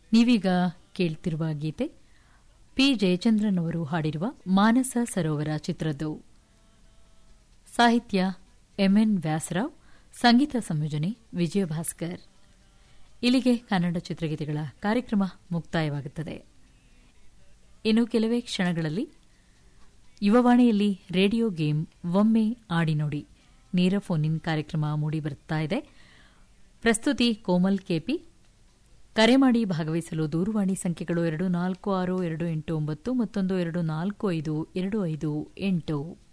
ನೀವೀಗ ಕೇಳ್ತಿರುವ ಗೀತೆ ಪಿ ಜಯಚಂದ್ರನ್ ಅವರು ಹಾಡಿರುವ ಮಾನಸ ಸರೋವರ ಚಿತ್ರದ್ದು ಸಾಹಿತ್ಯ ಎಂಎನ್ ವ್ಯಾಸರಾವ್ ಸಂಗೀತ ಸಂಯೋಜನೆ ವಿಜಯಭಾಸ್ಕರ್ ಇಲ್ಲಿಗೆ ಕನ್ನಡ ಚಿತ್ರಗೀತೆಗಳ ಕಾರ್ಯಕ್ರಮ ಮುಕ್ತಾಯವಾಗುತ್ತದೆ ಇನ್ನು ಕೆಲವೇ ಕ್ಷಣಗಳಲ್ಲಿ ಯುವವಾಣಿಯಲ್ಲಿ ರೇಡಿಯೋ ಗೇಮ್ ಒಮ್ಮೆ ಆಡಿ ನೋಡಿ ನೇರ ಫೋನ್ ಇನ್ ಕಾರ್ಯಕ್ರಮ ಮೂಡಿಬರುತ್ತಾ ಇದೆ ಪ್ರಸ್ತುತಿ ಕೋಮಲ್ ಕೆಪಿ ಕರೆ ಮಾಡಿ ಭಾಗವಹಿಸಲು ದೂರವಾಣಿ ಸಂಖ್ಯೆಗಳು ಎರಡು ನಾಲ್ಕು ಆರು ಎರಡು ಎಂಟು ಒಂಬತ್ತು ಮತ್ತೊಂದು ಎರಡು ನಾಲ್ಕು ಐದು ಎರಡು ಐದು ಎಂಟು